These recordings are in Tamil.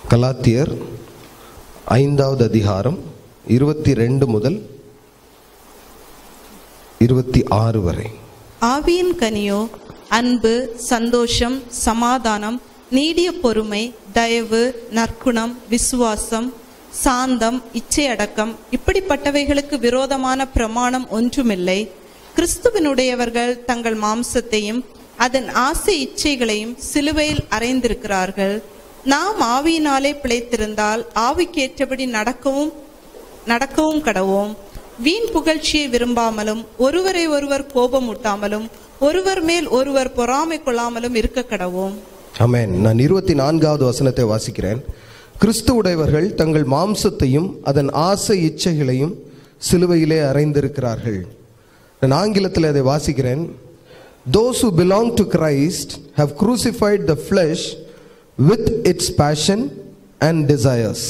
கலாத்தியர் ஐந்தாவது அதிகாரம் இருபத்தி ரெண்டு முதல் இருபத்தி ஆறு வரை ஆவியின் கனியோ அன்பு சந்தோஷம் சமாதானம் நீடிய பொறுமை தயவு நற்குணம் விசுவாசம் சாந்தம் இச்சையடக்கம் இப்படிப்பட்டவைகளுக்கு விரோதமான பிரமாணம் ஒன்றுமில்லை கிறிஸ்துவினுடையவர்கள் தங்கள் மாம்சத்தையும் அதன் ஆசை இச்சைகளையும் சிலுவையில் அறைந்திருக்கிறார்கள் நாம் ஆவியினாலே பிழைத்திருந்தால் ஆவிக்கேற்றபடி நடக்கவும் நடக்கவும் கடவோம் வீண் புகழ்ச்சியை விரும்பாமலும் ஒருவரை ஒருவர் கோபமூட்டாமலும் ஒருவர் மேல் ஒருவர் பொறாமை கொள்ளாமலும் இருக்க கடவோம் ஆமென் நான் இருபத்தி நான்காவது வசனத்தை வாசிக்கிறேன் கிறிஸ்து உடையவர்கள் தங்கள் மாம்சத்தையும் அதன் ஆசை இச்சைகளையும் சிலுவையிலே அறைந்திருக்கிறார்கள் நான் ஆங்கிலத்தில் அதை வாசிக்கிறேன் those who belong to Christ have crucified the flesh with its passion and desires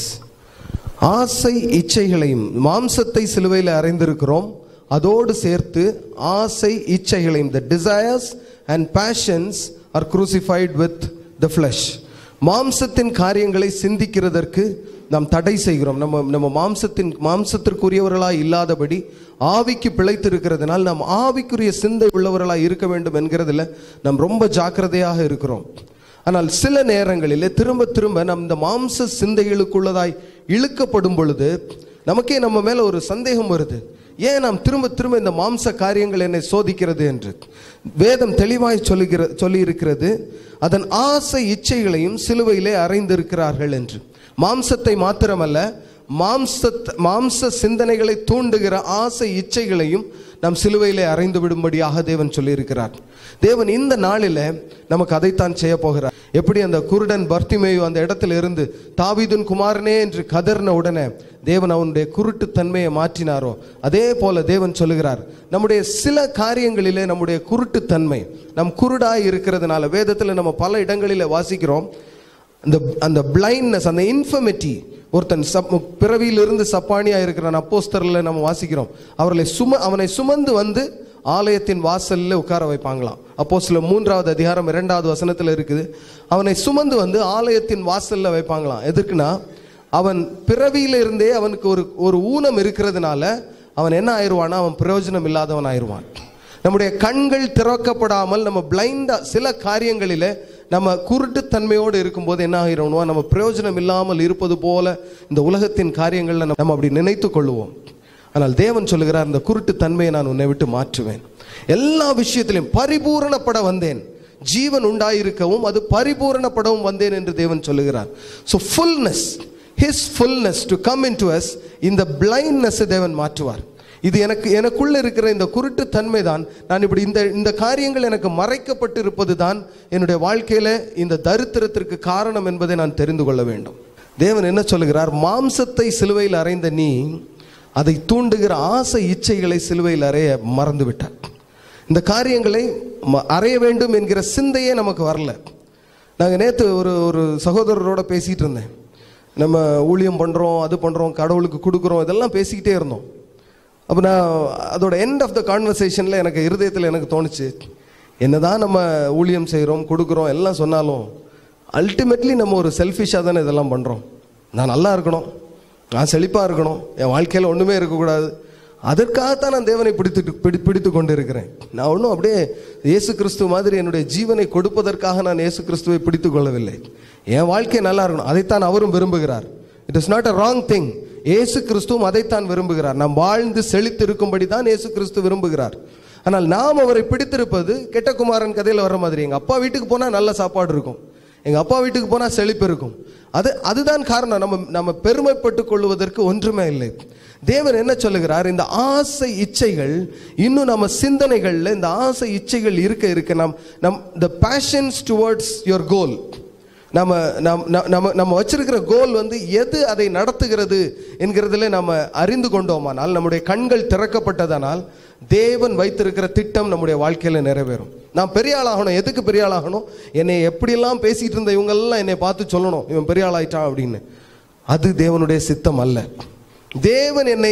ஆசை இச்சைகளையும் மாம்சத்தை சிலுவையில் அறைந்திருக்கிறோம் அதோடு சேர்த்து ஆசை இச்சைகளையும் the desires and passions are crucified with the flesh மாம்சத்தின் காரியங்களை சிந்திக்கிறதற்கு நாம் தடை செய்கிறோம் நம்ம நம்ம மாம்சத்தின் மாம்சத்திற்குரியவர்களாய் இல்லாதபடி ஆவிக்கு பிழைத்திருக்கிறதுனால் நாம் ஆவிக்குரிய சிந்தை உள்ளவர்களாய் இருக்க வேண்டும் என்கிறதுல நாம் ரொம்ப ஜாக்கிரதையாக இருக்கிறோம் ஆனால் சில நேரங்களிலே திரும்ப திரும்ப நம் இந்த மாம்ச சிந்தைகளுக்குள்ளதாய் இழுக்கப்படும் பொழுது நமக்கே நம்ம மேல ஒரு சந்தேகம் வருது ஏன் நாம் திரும்ப திரும்ப இந்த மாம்ச காரியங்கள் என்னை சோதிக்கிறது என்று வேதம் தெளிவாய் சொல்லுகிற சொல்லி இருக்கிறது அதன் ஆசை இச்சைகளையும் சிலுவையிலே அறைந்திருக்கிறார்கள் என்று மாம்சத்தை மாத்திரமல்ல மாம்ச மாம்ச சிந்தனைகளை தூண்டுகிற ஆசை இச்சைகளையும் நாம் சிலுவையிலே அறைந்து விடும்படியாக தேவன் சொல்லியிருக்கிறார் தேவன் இந்த நாளில நமக்கு அதைத்தான் செய்ய போகிறார் எப்படி அந்த குருடன் பர்த்திமேயு அந்த இடத்துல இருந்து தாவீதுன் குமாரனே என்று கதர்ன உடனே தேவன் அவனுடைய குருட்டு தன்மையை மாற்றினாரோ அதே போல தேவன் சொல்லுகிறார் நம்முடைய சில காரியங்களிலே நம்முடைய குருட்டு தன்மை நம் குருடாய் இருக்கிறதுனால வேதத்தில் நம்ம பல இடங்களிலே வாசிக்கிறோம் அந்த அந்த பிளைண்ட்னஸ் அந்த இன்ஃபர்மிட்டி ஒருத்தன் சப் பிறவியிலிருந்து சப்பானியா இருக்கிறான் அப்போஸ்தரில் நம்ம வாசிக்கிறோம் அவர்களை சும அவனை சுமந்து வந்து ஆலயத்தின் வாசல்ல உட்கார வைப்பாங்களாம் அப்போ சில மூன்றாவது அதிகாரம் இரண்டாவது வசனத்தில் இருக்குது அவனை சுமந்து வந்து ஆலயத்தின் வாசல்ல வைப்பாங்களாம் எதுக்குன்னா அவன் பிறவியில இருந்தே அவனுக்கு ஒரு ஒரு ஊனம் இருக்கிறதுனால அவன் என்ன ஆயிடுவானா அவன் பிரயோஜனம் இல்லாதவன் ஆயிடுவான் நம்முடைய கண்கள் திறக்கப்படாமல் நம்ம பிளைண்டா சில காரியங்களிலே நம்ம குருட்டுத்தன்மையோடு இருக்கும்போது என்ன ஆகிறோம்னா நம்ம பிரயோஜனம் இல்லாமல் இருப்பது போல இந்த உலகத்தின் காரியங்களில் நம்ம அப்படி நினைத்து கொள்ளுவோம் ஆனால் தேவன் சொல்லுகிறார் இந்த குருட்டு தன்மையை நான் உன்னை விட்டு மாற்றுவேன் எல்லா விஷயத்திலும் பரிபூரணப்பட வந்தேன் ஜீவன் உண்டாயிருக்கவும் அது பரிபூரணப்படவும் வந்தேன் என்று தேவன் சொல்லுகிறார் so fullness his fullness to come in to us இந்த பிளைண்ட்னஸ் தேவன் மாற்றுவார் இது எனக்கு எனக்குள்ள இருக்கிற இந்த குருட்டு தன்மை தான் நான் இப்படி இந்த இந்த காரியங்கள் எனக்கு மறைக்கப்பட்டு இருப்பது தான் என்னுடைய வாழ்க்கையில இந்த தரித்திரத்திற்கு காரணம் என்பதை நான் தெரிந்து கொள்ள வேண்டும் தேவன் என்ன சொல்லுகிறார் மாம்சத்தை சிலுவையில் அறைந்த நீ அதை தூண்டுகிற ஆசை இச்சைகளை சிலுவையில் அறைய மறந்து விட்டார் இந்த காரியங்களை ம- அறைய வேண்டும் என்கிற சிந்தையே நமக்கு வரல நாங்கள் நேற்று ஒரு ஒரு சகோதரரோட பேசிகிட்டு இருந்தேன் நம்ம ஊழியம் பண்ணுறோம் அது பண்ணுறோம் கடவுளுக்கு கொடுக்குறோம் இதெல்லாம் பேசிக்கிட்டே இருந்தோம் அப்போ நான் அதோட எண்ட் ஆஃப் த கான்வர்சேஷனில் எனக்கு இருதயத்தில் எனக்கு தோணுச்சு என்னதான் நம்ம ஊழியம் செய்கிறோம் கொடுக்குறோம் எல்லாம் சொன்னாலும் அல்டிமேட்லி நம்ம ஒரு செல்ஃபிஷாக தானே இதெல்லாம் பண்ணுறோம் நான் நல்லா இருக்கணும் நான் செழிப்பாக இருக்கணும் என் வாழ்க்கையில் ஒன்றுமே இருக்கக்கூடாது அதற்காகத்தான் நான் தேவனை பிடித்து பிடி பிடித்து கொண்டு இருக்கிறேன் நான் ஒன்றும் அப்படியே இயேசு கிறிஸ்து மாதிரி என்னுடைய ஜீவனை கொடுப்பதற்காக நான் இயேசு கிறிஸ்துவை பிடித்து கொள்ளவில்லை என் வாழ்க்கை நல்லா இருக்கணும் அதைத்தான் அவரும் விரும்புகிறார் it is not a wrong thing Yesu கிறிஸ்துவும் அதைத்தான் விரும்புகிறார் நாம் வாழ்ந்து செழித்து இருக்கும்படி தான் இயேசு கிறிஸ்து விரும்புகிறார் ஆனால் நாம் அவரை பிடித்திருப்பது கெட்ட குமாரன் கதையில் வர மாதிரி எங்கள் அப்பா வீட்டுக்கு போனால் நல்ல சாப்பாடு இருக்கும் எங்கள் அப்பா வீட்டுக்கு போனால் செழிப்பு இருக்கும் அது அதுதான் காரணம் நம்ம நம்ம பெருமைப்பட்டு கொள்வதற்கு ஒன்றுமே இல்லை தேவன் என்ன சொல்லுகிறார் இந்த ஆசை இச்சைகள் இன்னும் நம்ம சிந்தனைகளில் இந்த ஆசை இச்சைகள் இருக்க இருக்க நம் நம் the passions towards your goal நம்ம நம் ந- நம்ம நம்ம வச்சிருக்கிற கோல் வந்து எது அதை நடத்துகிறது என்கிறதுல நம்ம அறிந்து கொண்டோமானால் நம்முடைய கண்கள் திறக்கப்பட்டதனால் தேவன் வைத்திருக்கிற திட்டம் நம்முடைய வாழ்க்கையில நிறைவேறும் நான் பெரிய ஆளாகணும் எதுக்கு பெரிய ஆளாகணும் என்னை எப்படியெல்லாம் பேசிட்டு இருந்த இவங்கெல்லாம் என்னை பார்த்து சொல்லணும் இவன் பெரிய ஆளாயிட்டான் அப்படின்னு அது தேவனுடைய சித்தம் அல்ல தேவன் என்னை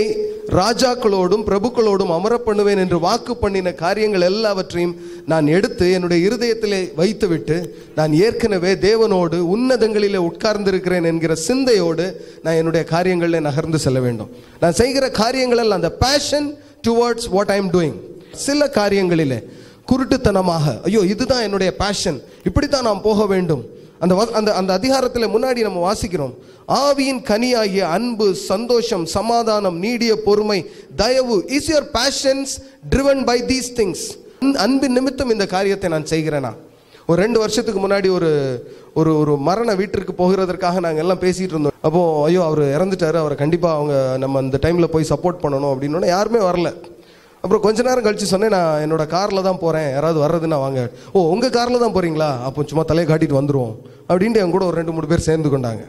ராஜாக்களோடும் பிரபுக்களோடும் அமர பண்ணுவேன் என்று வாக்கு பண்ணின காரியங்கள் எல்லாவற்றையும் நான் எடுத்து என்னுடைய இருதயத்திலே வைத்துவிட்டு நான் ஏற்கனவே தேவனோடு உன்னதங்களிலே உட்கார்ந்திருக்கிறேன் என்கிற சிந்தையோடு நான் என்னுடைய காரியங்களில் நகர்ந்து செல்ல வேண்டும் நான் செய்கிற காரியங்கள் அந்த passion towards what I am doing சில காரியங்களிலே குருட்டுத்தனமாக ஐயோ இதுதான் என்னுடைய பேஷன் இப்படித்தான் நாம் போக வேண்டும் அந்த வ- அந்த அந்த அதிகாரத்தில் முன்னாடி நம்ம வாசிக்கிறோம் ஆவியின் கனியாகிய அன்பு சந்தோஷம் சமாதானம் நீடிய பொறுமை தயவு is your passions driven by these things அன்பின் நிமித்தம் இந்த காரியத்தை நான் செய்கிறேனா ஒரு ரெண்டு வருஷத்துக்கு முன்னாடி ஒரு ஒரு ஒரு மரண வீட்டிற்கு போகிறதற்காக நாங்கள் எல்லாம் பேசிட்டு இருந்தோம் அப்போ ஐயோ அவர் இறந்துட்டாரு அவரை கண்டிப்பாக அவங்க நம்ம அந்த டைமில் போய் சப்போர்ட் பண்ணணும் அப்படின்னு யாருமே வரல அப்புறம் கொஞ்ச நேரம் கழிச்சு சொன்னேன் நான் என்னோட காரில் தான் போகிறேன் யாராவது வர்றதுன்னா வாங்க ஓ உங்கள் காரில் தான் போகிறீங்களா அப்போ சும்மா தலையை காட்டிட்டு வந்துருவோம் அப்படின்ட்டு என் கூட ஒரு ரெண்டு மூணு பேர் சேர்ந்து கொண்டாங்க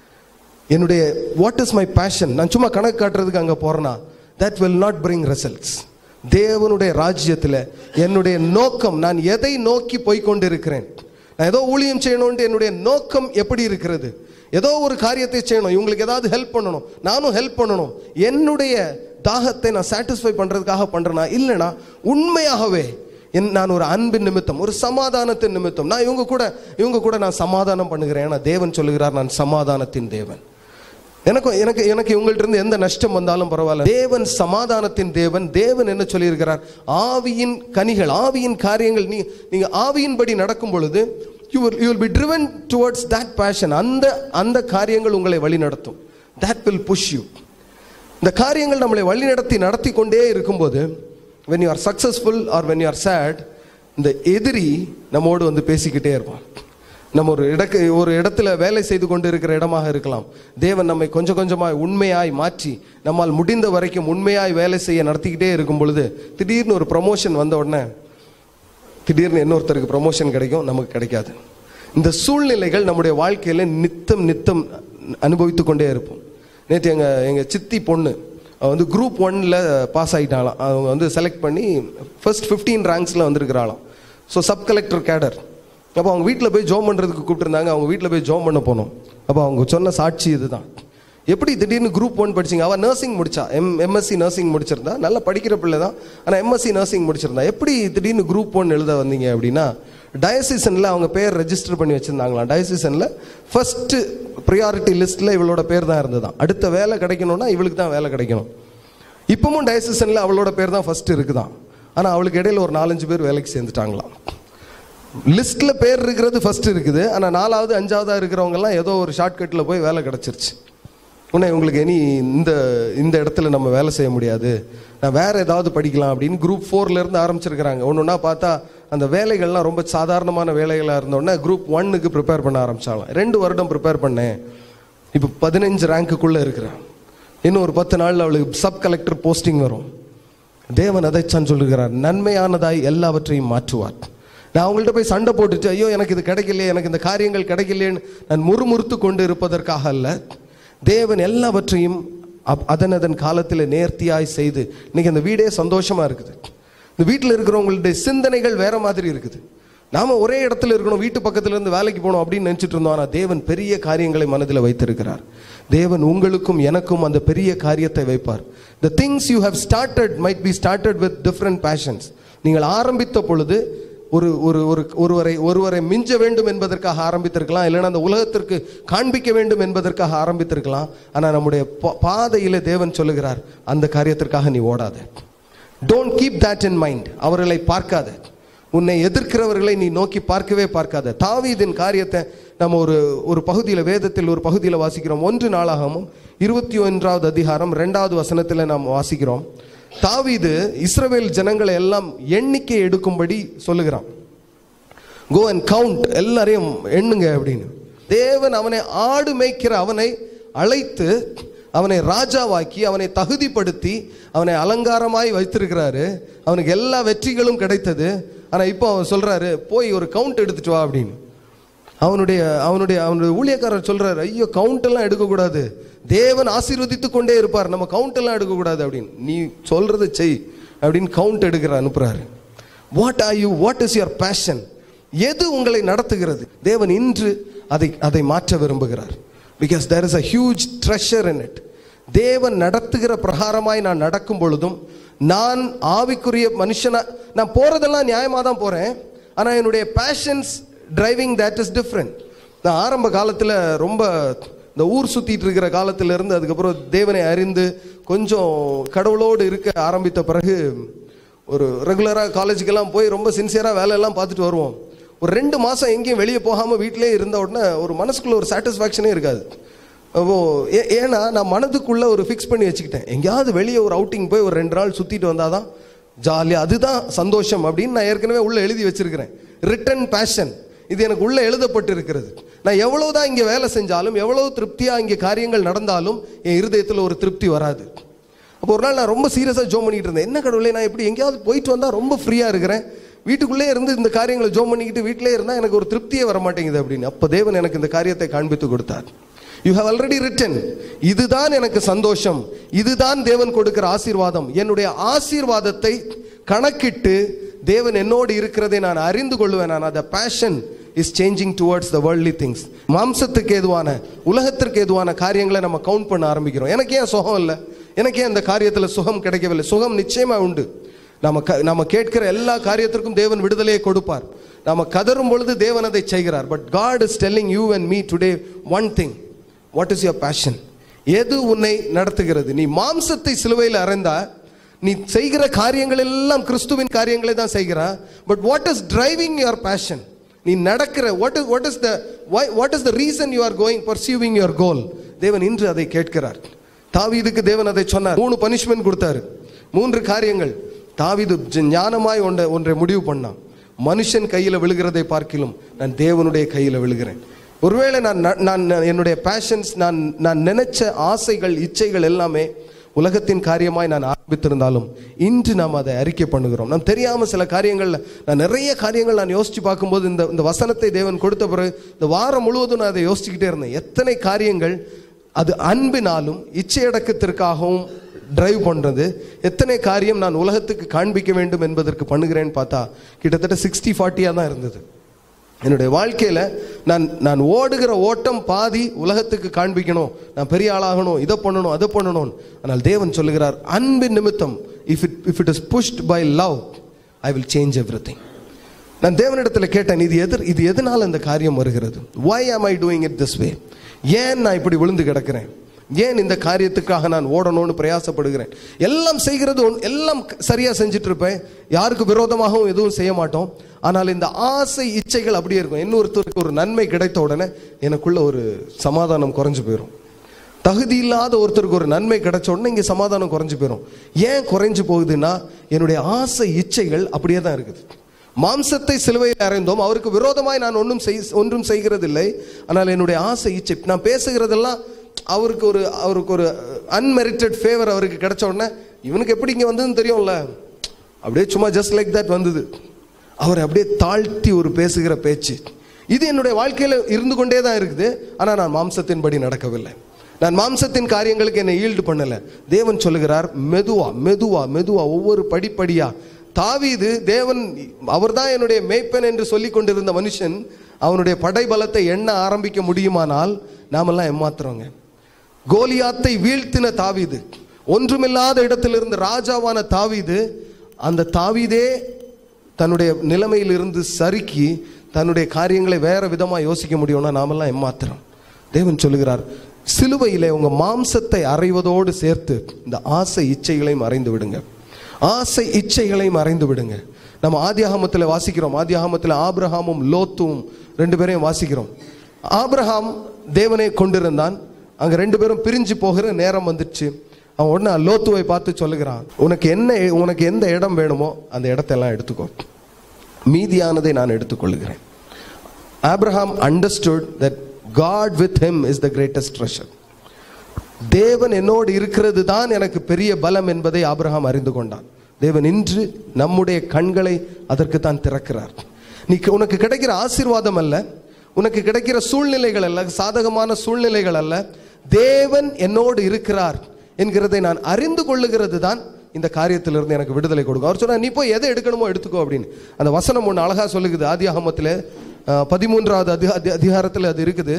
என்னுடைய வாட் இஸ் மை பேஷன் நான் சும்மா கணக்கு காட்டுறதுக்கு அங்கே போகிறேன்னா that will not bring results தேவனுடைய ராஜ்யத்தில் என்னுடைய நோக்கம் நான் எதை நோக்கி போய் கொண்டிருக்கிறேன் நான் ஏதோ ஊழியம் செய்யணும்ட்டு என்னுடைய நோக்கம் எப்படி இருக்கிறது ஏதோ ஒரு காரியத்தை செய்யணும் இவங்களுக்கு ஏதாவது ஹெல்ப் பண்ணணும் நானும் ஹெல்ப் பண்ணணும் என்னுடைய தாகத்தை நான் சாட்டிஸ்ஃபை பண்ணுறதுக்காக பண்ணுறேனா இல்லைனா உண்மையாகவே என் நான் ஒரு அன்பின் நிமித்தம் ஒரு சமாதானத்தின் நிமித்தம் நான் இவங்க கூட இவங்க கூட நான் சமாதானம் பண்ணுகிறேன் ஏன்னா தேவன் சொல்லுகிறார் நான் சமாதானத்தின் தேவன் எனக்கு எனக்கு எனக்கு இவங்கள்ட்ட இருந்து எந்த நஷ்டம் வந்தாலும் பரவாயில்ல தேவன் சமாதானத்தின் தேவன் தேவன் என்ன சொல்லியிருக்கிறார் ஆவியின் கனிகள் ஆவியின் காரியங்கள் நீ நீங்க ஆவியின்படி நடக்கும் பொழுது you will you will be driven towards that passion அந்த அந்த காரியங்கள் உங்களை வழி நடத்தும் that will push you இந்த காரியங்கள் நம்மளை வழிநடத்தி நடத்தி கொண்டே இருக்கும்போது when you are successful or when you are sad இந்த எதிரி நம்மோடு வந்து பேசிக்கிட்டே இருப்பான் நம்ம ஒரு இடக்கு ஒரு இடத்துல வேலை செய்து கொண்டு இருக்கிற இடமாக இருக்கலாம் தேவன் நம்மை கொஞ்சம் கொஞ்சமாய் உண்மையாய் மாற்றி நம்மால் முடிந்த வரைக்கும் உண்மையாய் வேலை செய்ய நடத்திக்கிட்டே இருக்கும் பொழுது திடீர்னு ஒரு ப்ரமோஷன் வந்த உடனே திடீர்னு இன்னொருத்தருக்கு ப்ரமோஷன் கிடைக்கும் நமக்கு கிடைக்காது இந்த சூழ்நிலைகள் நம்முடைய வாழ்க்கையில நித்தம் நித்தம் அனுபவித்து கொண்டே இருப்போம் நேற்று எங்க எங்க சித்தி பொண்ணு அவ வந்து குரூப் ஒன்ல பாஸ் ஆயிட்டாலாம் அவங்க வந்து செலக்ட் பண்ணி ஃபர்ஸ்ட் 15 ரேங்க்ஸ்ல வந்திருக்கிறாளாம் ஸோ சப் கலெக்டர் கேடர் அப்போ அவங்க வீட்டில் போய் ஜோம் பண்ணுறதுக்கு கூப்பிட்டுருந்தாங்க அவங்க வீட்டில் போய் ஜோம் பண்ண போனோம் அப்போ அவங்க சொன்ன சாட்சி இதுதான் எப்படி திடீர்னு குரூப் ஒன் படிச்சீங்க அவள் நர்சிங் முடிச்சா எம் எம்எஸ்சி நர்சிங் முடிச்சிருந்தா நல்லா படிக்கிற பிள்ளை தான் ஆனால் எம்எஸ்சி நர்சிங் முடிச்சிருந்தா எப்படி திடீர்னு குரூப் ஒன் எழுத வந்தீங்க அப்படின்னா டயசிசனில் அவங்க பேர் ரெஜிஸ்டர் பண்ணி வச்சிருந்தாங்களாம் டயசிசனில் ஃபர்ஸ்ட் ப்ரியாரிட்டி லிஸ்ட்டில் இவளோட பேர் தான் இருந்ததாம் அடுத்த வேலை கிடைக்கணும்னா இவளுக்கு தான் வேலை கிடைக்கணும் இப்பவும் டயசிசனில் அவளோட பேர் தான் ஃபர்ஸ்ட் இருக்குதான் ஆனால் அவளுக்கு இடையில ஒரு நாலஞ்சு பேர் வேலைக்கு சேர்ந்துட்டாங்களாம் லிஸ்ட்ல பேர் இருக்கிறது ஃபர்ஸ்ட் இருக்குது ஆனா நாலாவது அஞ்சாவதா இருக்கிறவங்க எல்லாம் ஏதோ ஒரு ஷார்ட்கட்ல போய் வேலை கிடைச்சிருச்சு உன்னை உங்களுக்கு இனி இந்த இந்த இடத்துல நம்ம வேலை செய்ய முடியாது நான் வேற ஏதாவது படிக்கலாம் அப்படின்னு குரூப் ஃபோர்ல இருந்து ஆரம்பிச்சிருக்கிறாங்க ஒன்னொன்னா பார்த்தா அந்த வேலைகள்லாம் ரொம்ப சாதாரணமான வேலைகளா இருந்தோடனே குரூப் ஒன்னுக்கு ப்ரிப்பேர் பண்ண ஆரம்பிச்சாலும் ரெண்டு வருடம் ப்ரிப்பேர் பண்ணேன் இப்போ பதினஞ்சு ரேங்க்குள்ள இருக்கிறேன் இன்னும் ஒரு பத்து நாள்ல அவளுக்கு சப் கலெக்டர் போஸ்டிங் வரும் தேவன் அதைத்தான் சொல்லுகிறார் நன்மையானதாய் எல்லாவற்றையும் மாற்றுவார் நான் அவங்கள்ட்ட போய் சண்டை போட்டுட்டு ஐயோ எனக்கு இது கிடைக்கலையே எனக்கு இந்த காரியங்கள் கிடைக்கலையேன்னு நான் முறுமுறுத்து கொண்டு இருப்பதற்காக அல்ல தேவன் எல்லாவற்றையும் அப்- அதன் அதன் காலத்தில் நேர்த்தியாய் செய்து இன்னைக்கு அந்த வீடே சந்தோஷமா இருக்குது இந்த வீட்டில் இருக்கிறவங்களுடைய சிந்தனைகள் வேற மாதிரி இருக்குது நாம ஒரே இடத்துல இருக்கணும் வீட்டு பக்கத்துல இருந்து வேலைக்கு போகணும் அப்படின்னு நினைச்சிட்டு இருந்தோம் ஆனா தேவன் பெரிய காரியங்களை மனதில் வைத்திருக்கிறார் தேவன் உங்களுக்கும் எனக்கும் அந்த பெரிய காரியத்தை வைப்பார் the things you have started might be started with different passions நீங்கள் ஆரம்பித்த பொழுது ஒரு ஒரு ஒரு ஒருவரை ஒருவரை மிஞ்ச வேண்டும் என்பதற்காக ஆரம்பித்திருக்கலாம் இல்லைன்னா அந்த உலகத்திற்கு காண்பிக்க வேண்டும் என்பதற்காக ஆரம்பித்திருக்கலாம் ஆனா நம்முடைய பா- பாதையிலே தேவன் சொல்லுகிறார் அந்த காரியத்திற்காக நீ ஓடாத don't keep that in mind அவர்களை பார்க்காத உன்னை எதிர்க்கிறவர்களை நீ நோக்கி பார்க்கவே பார்க்காத தாவீதின் காரியத்தை நம்ம ஒரு ஒரு பகுதியில் வேதத்தில் ஒரு பகுதியில் வாசிக்கிறோம் ஒன்று நாளாகமும் இருபத்தி ஒன்றாவது அதிகாரம் ரெண்டாவது வசனத்தில் நாம் வாசிக்கிறோம் தாவீது இஸ்ரவேல் ஜனங்களை எல்லாம் எண்ணிக்கை எடுக்கும்படி சொல்லுகிறான் கோ அண்ட் கவுண்ட் எல்லாரையும் எண்ணுங்க அப்படின்னு தேவன் அவனை ஆடு மேய்க்கிற அவனை அழைத்து அவனை ராஜாவாக்கி அவனை தகுதிப்படுத்தி அவனை அலங்காரமாய் வைத்திருக்கிறாரு அவனுக்கு எல்லா வெற்றிகளும் கிடைத்தது ஆனா இப்போ அவன் சொல்றாரு போய் ஒரு கவுண்ட் எடுத்துட்டு வா அப்படின்னு அவனுடைய அவனுடைய அவனுடைய ஊழியக்காரர் சொல்றாரு ஐயோ கவுண்ட் எல்லாம் எடுக்கக்கூடாது தேவன் ஆசீர்வதித்து கொண்டே இருப்பார் நம்ம கவுண்ட் எல்லாம் எடுக்கக்கூடாது அப்படின்னு நீ சொல்றது செய் அப்படின்னு கவுண்ட் எடுக்கிற அனுப்புறாரு what are you what is your passion எது உங்களை நடத்துகிறது தேவன் இன்று அதை அதை மாற்ற விரும்புகிறார் because there is a huge treasure in it தேவன் நடத்துகிற பிரகாரமாய் நான் நடக்கும் பொழுதும் நான் ஆவிக்குரிய மனுஷனா நான் போறதெல்லாம் நியாயமா தான் போறேன் ஆனா என்னுடைய passions driving that is different நான் ஆரம்ப காலத்துல ரொம்ப இந்த ஊர் சுத்திட்டு இருக்கிற காலத்துல இருந்து அதுக்கப்புறம் தேவனை அறிந்து கொஞ்சம் கடவுளோடு இருக்க ஆரம்பித்த பிறகு ஒரு ரெகுலராக காலேஜுக்கெல்லாம் போய் ரொம்ப சின்சியராக வேலையெல்லாம் பார்த்துட்டு வருவோம் ஒரு ரெண்டு மாதம் எங்கேயும் வெளியே போகாமல் வீட்டிலே இருந்த உடனே ஒரு மனசுக்குள்ள ஒரு சாட்டிஸ்ஃபேக்ஷனே இருக்காது ஓ ஏ- ஏன்னா நான் மனதுக்குள்ள ஒரு ஃபிக்ஸ் பண்ணி வச்சுக்கிட்டேன் எங்கேயாவது வெளியே ஒரு அவுட்டிங் போய் ஒரு ரெண்டு நாள் சுற்றிட்டு வந்தாதான் ஜாலியாக அதுதான் சந்தோஷம் அப்படின்னு நான் ஏற்கனவே உள்ள எழுதி வச்சிருக்கிறேன் ரிட்டன் பேஷன் இது எனக்கு உள்ள எழுதப்பட்டு இருக்கிறது நான் எவ்வளவுதான் இங்கே வேலை செஞ்சாலும் எவ்வளவு திருப்தியாக இங்கே காரியங்கள் நடந்தாலும் என் இருதயத்தில் ஒரு திருப்தி வராது அப்போ ஒரு நாள் நான் ரொம்ப சீரியஸாக ஜோம் பண்ணிட்டு இருந்தேன் என்ன கடவுளே நான் இப்படி எங்கேயாவது போயிட்டு வந்தால் ரொம்ப ஃப்ரீயாக இருக்கிறேன் வீட்டுக்குள்ளே இருந்து இந்த காரியங்களை ஜோம் பண்ணிக்கிட்டு வீட்டிலே இருந்தால் எனக்கு ஒரு திருப்தியே வர மாட்டேங்குது அப்படின்னு அப்போ தேவன் எனக்கு இந்த காரியத்தை காண்பித்து கொடுத்தார் யூ ஹவ் ஆல்ரெடி ரிட்டன் இதுதான் எனக்கு சந்தோஷம் இதுதான் தேவன் கொடுக்கிற ஆசீர்வாதம் என்னுடைய ஆசீர்வாதத்தை கணக்கிட்டு தேவன் என்னோடு இருக்கிறதை நான் அறிந்து கொள்வேன் நான் அந்த passion is changing towards the worldly things மாம்சத்துக்கு ஏதுவான உலகத்திற்கு ஏதுவான காரியங்களை நம்ம கவுண்ட் பண்ண ஆரம்பிக்கிறோம் எனக்கு ஏன் சுகம் இல்லை எனக்கு ஏன் இந்த காரியத்தில் சுகம் கிடைக்கவில்லை சுகம் நிச்சயமா உண்டு நம்ம க நம்ம கேட்கிற எல்லா காரியத்திற்கும் தேவன் விடுதலையை கொடுப்பார் நாம கதறும் பொழுது தேவன் அதை செய்கிறார் but God is telling you and me today one thing what is your passion எது உன்னை நடத்துகிறது நீ மாம்சத்தை சிலுவையில் அறைந்தா நீ செய்கிற காரியங்கள் எல்லாம் கிறிஸ்துவின் காரியங்களை தான் செய்கிறா but what is driving your passion நீ நடக்கிற what is what is the what is the reason you are going perceiving your goal தேவன் இன்று அதை கேட்கிறார் தாவீதுக்கு தேவன் அதை சொன்னார் மூணு பனிஷ்மெண்ட் கொடுத்தாரு மூன்று காரியங்கள் தாவீது ஜ- ஞானமாய் ஒன்றை ஒன்றை முடிவு பண்ணான் மனுஷன் கையில விழுகிறதை பார்க்கிலும் நான் தேவனுடைய கையில விழுகிறேன் ஒருவேளை நான் ந- நான் நான் என்னுடைய பேஷன்ஸ் நான் நான் நினைச்ச ஆசைகள் இச்சைகள் எல்லாமே உலகத்தின் காரியமாய் நான் ஆரம்பித்திருந்தாலும் இன்று நாம் அதை அறிக்கை பண்ணுகிறோம் நாம் தெரியாம சில காரியங்கள்ல நான் நிறைய காரியங்கள் நான் யோசிச்சு பார்க்கும்போது இந்த இந்த வசனத்தை தேவன் கொடுத்த பிறகு இந்த வாரம் முழுவதும் நான் அதை யோசிச்சுக்கிட்டே இருந்தேன் எத்தனை காரியங்கள் அது அன்பினாலும் இச்சையடக்கத்திற்காகவும் டிரைவ் பண்றது எத்தனை காரியம் நான் உலகத்துக்கு காண்பிக்க வேண்டும் என்பதற்கு பண்ணுகிறேன்னு பார்த்தா கிட்டத்தட்ட சிக்ஸ்டி ஃபார்ட்டியாக தான் இருந்தது என்னுடைய வாழ்க்கையில நான் நான் ஓடுகிற ஓட்டம் பாதி உலகத்துக்கு காண்பிக்கணும் நான் பெரிய ஆளாகணும் இதை பண்ணணும் அதை பண்ணணும் ஆனால் தேவன் சொல்லுகிறார் அன்பின் நிமித்தம் if it if it is pushed by love I will change every நான் தேவனிடத்தில் கேட்டேன் இது எதிர் இது எதனால் இந்த காரியம் வருகிறது why am I doing it this way ஏன் நான் இப்படி விழுந்து கிடக்கிறேன் ஏன் இந்த காரியத்துக்காக நான் ஓடணும்னு பிரயாசப்படுகிறேன் எல்லாம் செய்கிறது ஒன்- எல்லாம் சரியா செஞ்சுட்டு இருப்பேன் யாருக்கு விரோதமாகவும் எதுவும் செய்ய மாட்டோம் ஆனால் இந்த ஆசை இச்சைகள் அப்படியே இருக்கும் இன்னொருத்தருக்கு ஒரு நன்மை கிடைத்த உடனே எனக்குள்ள ஒரு சமாதானம் குறைஞ்சு போயிடும் தகுதி இல்லாத ஒருத்தருக்கு ஒரு நன்மை கிடைச்ச உடனே இங்கே சமாதானம் குறைஞ்சு போயிடும் ஏன் குறைஞ்சு போகுதுன்னா என்னுடைய ஆசை இச்சைகள் அப்படியே தான் இருக்குது மாம்சத்தை சிலுவையில் அறைந்தோம் அவருக்கு விரோதமாய் நான் ஒன்றும் செய் ஒன்றும் செய்கிறதில்லை ஆனால் என்னுடைய ஆசை இச்சை நான் பேசுகிறதெல்லாம் அவருக்கு ஒரு அவருக்கு ஒரு அன்மெரிட்டட் ஃபேவர் அவருக்கு கிடைச்ச உடனே இவனுக்கு எப்படி இங்கே வந்ததுன்னு தெரியும்ல அப்படியே சும்மா ஜஸ்ட் லைக் தட் வந்தது அவரை அப்படியே தாழ்த்தி ஒரு பேசுகிற பேச்சு இது என்னுடைய வாழ்க்கையில இருந்து கொண்டே தான் இருக்குது ஆனா நான் மாம்சத்தின்படி நடக்கவில்லை நான் மாம்சத்தின் காரியங்களுக்கு என்னை ஈல்டு பண்ணல தேவன் சொல்லுகிறார் மெதுவா மெதுவா மெதுவா ஒவ்வொரு படிப்படியா தாவீது தேவன் அவர்தான் என்னுடைய மேய்ப்பன் என்று சொல்லி கொண்டிருந்த மனுஷன் அவனுடைய படைபலத்தை எண்ண ஆரம்பிக்க முடியுமானால் நாமெல்லாம் ஏமாத்துறோங்க கோலியாத்தை வீழ்த்தின தாவீது ஒன்றுமில்லாத இடத்திலிருந்து ராஜாவான தாவீது அந்த தாவீதே தன்னுடைய நிலைமையிலிருந்து சறுக்கி தன்னுடைய காரியங்களை வேற விதமா யோசிக்க முடியும்னா நாமெல்லாம் ஏமாத்துறோம் தேவன் சொல்லுகிறார் சிலுவையிலே உங்க மாம்சத்தை அறைவதோடு சேர்த்து இந்த ஆசை இச்சைகளையும் அறைந்து விடுங்க ஆசை இச்சைகளையும் அறைந்து விடுங்க நம்ம ஆதியாகமத்தில் வாசிக்கிறோம் ஆதியாகமத்தில் ஆபிரகாமும் லோத்தும் ரெண்டு பேரையும் வாசிக்கிறோம் ஆபிரகாம் தேவனை கொண்டிருந்தான் அங்க ரெண்டு பேரும் பிரிஞ்சு போகிற நேரம் வந்துச்சு அவன் உடனே லோத்துவை பார்த்து சொல்லுகிறான் உனக்கு என்ன உனக்கு எந்த இடம் வேணுமோ அந்த இடத்தெல்லாம் எடுத்துக்கோ மீதியானதை நான் எடுத்துக்கொள்கிறேன் Abraham understood that God with him is the greatest treasure தேவன் என்னோடு இருக்கிறது தான் எனக்கு பெரிய பலம் என்பதை ஆபிரகாம் அறிந்து கொண்டான் தேவன் இன்று நம்முடைய கண்களை அதற்கு தான் திறக்கிறார் நீ உனக்கு கிடைக்கிற ஆசீர்வாதம் அல்ல உனக்கு கிடைக்கிற சூழ்நிலைகள் அல்ல சாதகமான சூழ்நிலைகள் அல்ல தேவன் என்னோடு இருக்கிறார் என்கிறதை நான் அறிந்து கொள்ளுகிறது தான் இந்த காரியத்திலிருந்து எனக்கு விடுதலை கொடுக்கும் அவர் சொன்னார் நீ போய் எதை எடுக்கணுமோ எடுத்துக்கோ அப்படின்னு அந்த வசனம் ஒன்று அழகா சொல்லுகுது ஆதியாகமத்தில் அஹ், பதிமூன்றாவது அதி அதி- அதிகாரத்தில் அது இருக்குது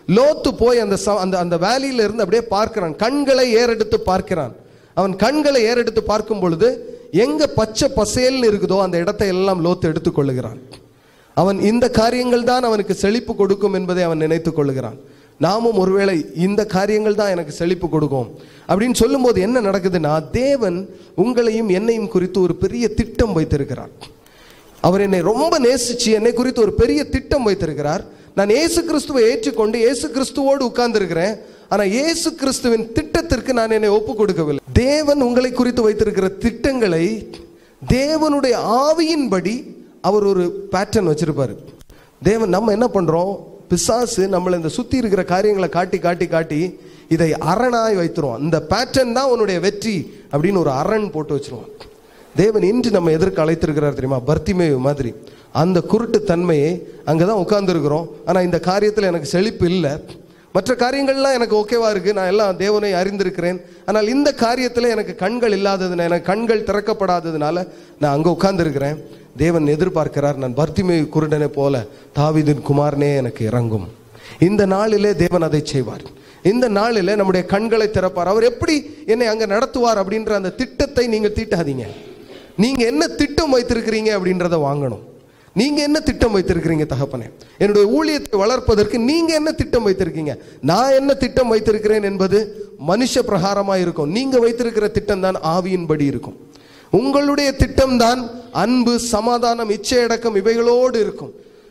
லோத்து போய் அந்த ச- அந்த அந்த வேலியில இருந்து அப்படியே பார்க்கிறான் கண்களை ஏறெடுத்து பார்க்கிறான் அவன் கண்களை ஏறெடுத்து பார்க்கும் பொழுது எங்க பச்சை பசேல்னு இருக்குதோ அந்த இடத்தை எல்லாம் லோத்து எடுத்துக்கொள்ளுகிறான் அவன் இந்த காரியங்கள் தான் அவனுக்கு செழிப்பு கொடுக்கும் என்பதை அவன் நினைத்துக் கொள்ளுகிறான் நாமும் ஒருவேளை இந்த காரியங்கள் தான் எனக்கு செழிப்பு கொடுக்கும் அப்படின்னு சொல்லும்போது என்ன நடக்குதுன்னா தேவன் உங்களையும் என்னையும் குறித்து ஒரு பெரிய திட்டம் வைத்திருக்கிறார் அவர் என்னை ரொம்ப நேசிச்சு என்னை குறித்து ஒரு பெரிய திட்டம் வைத்திருக்கிறார் நான் இயேசு கிறிஸ்துவை ஏற்றுக்கொண்டு இயேசு கிறிஸ்துவோடு உட்கார்ந்திருக்கிறேன் ஆனா இயேசு கிறிஸ்துவின் திட்டத்திற்கு நான் என்னை ஒப்பு கொடுக்கவில்லை தேவன் உங்களை குறித்து வைத்திருக்கிற திட்டங்களை தேவனுடைய ஆவியின்படி அவர் ஒரு பேட்டர்ன் வச்சிருப்பாரு தேவன் நம்ம என்ன பண்றோம் பிசாசு நம்மளை இந்த சுத்தி இருக்கிற காரியங்களை காட்டி காட்டி காட்டி இதை அரணாய் வைத்துருவோம் இந்த பேட்டர்ன் தான் உன்னுடைய வெற்றி அப்படின்னு ஒரு அரண் போட்டு வச்சிருவான் தேவன் இன்று நம்ம எதற்கு அழைத்திருக்கிறார் தெரியுமா பர்த்திமேயு மாதிரி அந்த குருட்டு தன்மையை அங்கே தான் உட்கார்ந்துருக்கிறோம் ஆனால் இந்த காரியத்தில் எனக்கு செழிப்பு இல்லை மற்ற காரியங்கள்லாம் எனக்கு ஓகேவா இருக்கு நான் எல்லாம் தேவனை அறிந்திருக்கிறேன் ஆனால் இந்த காரியத்தில் எனக்கு கண்கள் இல்லாததுனால எனக்கு கண்கள் திறக்கப்படாததுனால நான் அங்கே உட்கார்ந்துருக்கிறேன் தேவன் எதிர்பார்க்கிறார் நான் பர்த்திமேயு குருடனை போல தாவீதின் குமாரனே எனக்கு இறங்கும் இந்த நாளிலே தேவன் அதை செய்வார் இந்த நாளிலே நம்முடைய கண்களை திறப்பார் அவர் எப்படி என்னை அங்க நடத்துவார் அப்படின்ற அந்த திட்டத்தை நீங்கள் தீட்டாதீங்க நீங்க என்ன திட்டம் வைத்திருக்கிறீங்க அப்படின்றத வாங்கணும் நீங்க என்ன திட்டம் வைத்திருக்கிறீங்க தகப்பனே என்னுடைய ஊழியத்தை வளர்ப்பதற்கு நீங்க என்ன திட்டம் வைத்திருக்கீங்க நான் என்ன திட்டம் வைத்திருக்கிறேன் என்பது மனுஷ பிரகாரமா இருக்கும் நீங்க வைத்திருக்கிற திட்டம் தான் ஆவியின்படி இருக்கும் உங்களுடைய திட்டம் தான் அன்பு சமாதானம் இச்சையடக்கம் இவைகளோடு இருக்கும்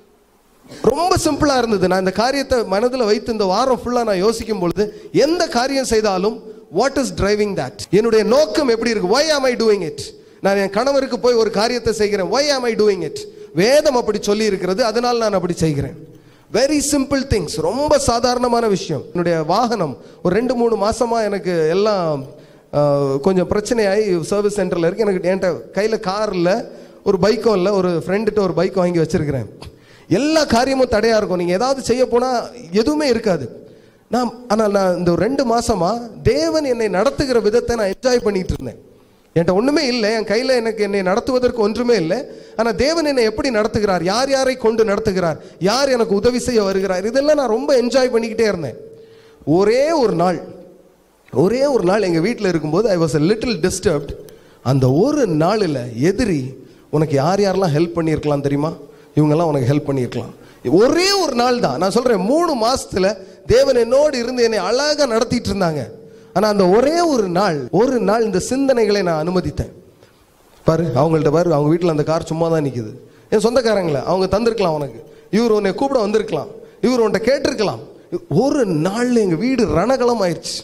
ரொம்ப சிம்பிளா இருந்தது நான் இந்த காரியத்தை மனதில் வைத்து இந்த வாரம் ஃபுல்லா நான் யோசிக்கும் பொழுது எந்த காரியம் செய்தாலும் வாட் இஸ் டிரைவிங் தட் என்னுடைய நோக்கம் எப்படி இருக்கு வை ஆம் ஐ டூயிங் இட் நான் என் கணவருக்கு போய் ஒரு காரியத்தை செய்கிறேன் வை ஆம் ஐ டூயிங் இட் வேதம் அப்படி சொல்லி இருக்கிறது அதனால் நான் அப்படி செய்கிறேன் வெரி சிம்பிள் திங்ஸ் ரொம்ப சாதாரணமான விஷயம் என்னுடைய வாகனம் ஒரு ரெண்டு மூணு மாசமா எனக்கு எல்லாம் ஆஹ், கொஞ்சம் பிரச்சனையாகி சர்வீஸ் சென்டர்ல இருக்கு எனக்கு என்கிட்ட கையில கார் இல்லை ஒரு பைக்கும் இல்லை ஒரு ஃப்ரெண்டுகிட்ட ஒரு பைக் வாங்கி வச்சிருக்கிறேன் எல்லா காரியமும் தடையா இருக்கும் நீங்க ஏதாவது செய்ய போனா எதுவுமே இருக்காது நான் ஆனால் நான் இந்த ஒரு ரெண்டு மாசமா தேவன் என்னை நடத்துகிற விதத்தை நான் என்ஜாய் பண்ணிட்டு இருந்தேன் என்கிட்ட ஒண்ணுமே இல்லை என் கையில எனக்கு என்னை நடத்துவதற்கு ஒன்றுமே இல்லை ஆனா தேவன் என்னை எப்படி நடத்துகிறார் யார் யாரை கொண்டு நடத்துகிறார் யார் எனக்கு உதவி செய்ய வருகிறார் இதெல்லாம் நான் ரொம்ப என்ஜாய் பண்ணிக்கிட்டே இருந்தேன் ஒரே ஒரு நாள் ஒரே ஒரு நாள் எங்க வீட்டில் இருக்கும்போது I was a little disturbed அந்த ஒரு நாளில் எதிரி உனக்கு யார் யாரெல்லாம் ஹெல்ப் பண்ணியிருக்கலாம் தெரியுமா இவங்கெல்லாம் உனக்கு ஹெல்ப் பண்ணியிருக்கலாம் ஒரே ஒரு நாள் தான் நான் சொல்றேன் மூணு மாசத்துல தேவன் என்னோடு இருந்து என்னை அழகா நடத்திட்டு இருந்தாங்க ஆனா அந்த ஒரே ஒரு நாள் ஒரு நாள் இந்த சிந்தனைகளை நான் அனுமதித்தேன் பாரு அவங்கள்ட்ட பாரு அவங்க வீட்டில் அந்த கார் சும்மா தான் நிற்குது என் சொந்தக்காரங்கள அவங்க தந்திருக்கலாம் உனக்கு இவர் உன்னை கூப்பிட வந்திருக்கலாம் இவர் உன்கிட்ட கேட்டிருக்கலாம் ஒரு நாள்ல எங்க வீடு ரணகலம் ஆயிடுச்சு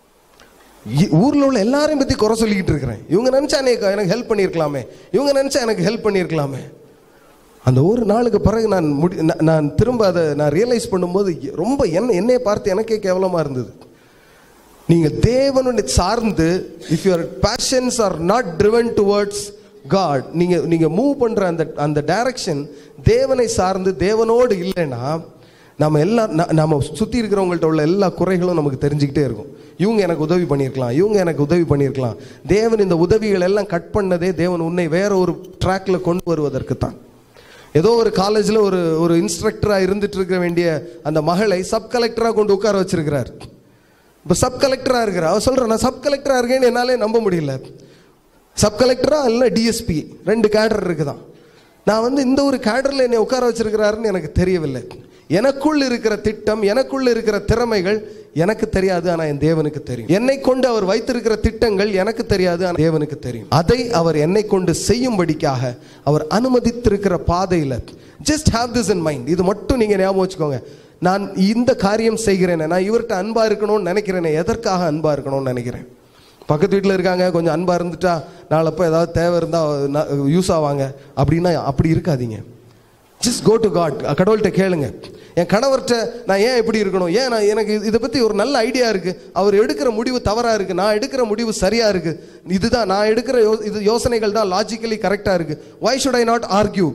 இ- ஊர்ல உள்ள எல்லாரையும் பத்தி குறை சொல்லிக்கிட்டு இருக்கிறேன் இவங்க நினைச்சா எனக்கு எனக்கு ஹெல்ப் பண்ணியிருக்கலாமே இவங்க நினைச்சா எனக்கு ஹெல்ப் பண்ணியிருக்கலாமே அந்த ஒரு நாளுக்கு பிறகு நான் முடி நான்- நான் திரும்ப அதை நான் ரியலைஸ் பண்ணும்போது ரொம்ப என்ன என்னைய பார்த்து எனக்கே கேவலமா இருந்தது நீங்க தேவனுடைய சார்ந்து if your passions are not driven towards God நீங்க நீங்க மூவ் பண்ற அந்த அந்த டைரக்ஷன் தேவனை சார்ந்து தேவனோடு இல்லைன்னா நம்ம எல்லா ந- நம்ம சுத்தி இருக்கிறவங்கள்ட்ட உள்ள எல்லா குறைகளும் நமக்கு தெரிஞ்சுக்கிட்டே இருக்கும் இவங்க எனக்கு உதவி பண்ணியிருக்கலாம் இவங்க எனக்கு உதவி பண்ணியிருக்கலாம் தேவன் இந்த உதவிகள் எல்லாம் கட் பண்ணதே தேவன் உன்னை வேற ஒரு ட்ராக்ல கொண்டு வருவதற்கு தான் ஏதோ ஒரு காலேஜ்ல ஒரு ஒரு இன்ஸ்ட்ரக்டரா இருந்துட்டு இருக்க வேண்டிய அந்த மகளை சப் கலெக்டரா கொண்டு உட்கார வச்சிருக்கிறார் இப்போ சப் கலெக்டரா இருக்கிற அவ சொல்ற நான் சப் கலெக்டரா இருக்கேன்னு என்னாலே நம்ப முடியல சப் கலெக்டரா இல்ல டிஎஸ்பி ரெண்டு கேடர் இருக்குதான் நான் வந்து இந்த ஒரு கேடர்ல என்னை உட்கார வச்சிருக்கிறாருன்னு எனக்கு தெரியவில்லை எனக்குள் இருக்கிற திட்டம் எனக்குள் இருக்கிற திறமைகள் எனக்கு தெரியாது ஆனா என் தேவனுக்கு தெரியும் என்னை கொண்டு அவர் வைத்திருக்கிற திட்டங்கள் எனக்கு தெரியாது ஆனா தேவனுக்கு தெரியும் அதை அவர் என்னை கொண்டு செய்யும்படிக்காக அவர் அனுமதித்திருக்கிற பாதையில just have this in mind இது மட்டும் நீங்க ஞாபகம் வச்சுக்கோங்க நான் இந்த காரியம் செய்கிறேனே நான் இவர்கிட்ட அன்பா இருக்கணும்னு நினைக்கிறேனே எதற்காக அன்பா இருக்கணும்னு நினைக்கிறேன் பக்கத்து வீட்டில் இருக்காங்க கொஞ்சம் அன்பா இருந்துட்டா நாளப்போ ஏதாவது தேவை இருந்தால் யூஸ் ஆவாங்க அப்படின்னா அப்படி இருக்காதீங்க ஜஸ்ட் கோ டு காட் கடவுள்கிட்ட கேளுங்க என் கணவர்கிட்ட நான் ஏன் இப்படி இருக்கணும் ஏன் நான் எனக்கு இது- இதை பற்றி ஒரு நல்ல ஐடியா இருக்கு அவர் எடுக்கிற முடிவு தவறா இருக்கு நான் எடுக்கிற முடிவு சரியா இருக்கு இதுதான் நான் எடுக்கிற யோ இது யோசனைகள் தான் லாஜிக்கலி கரெக்டா இருக்கு why should I not argue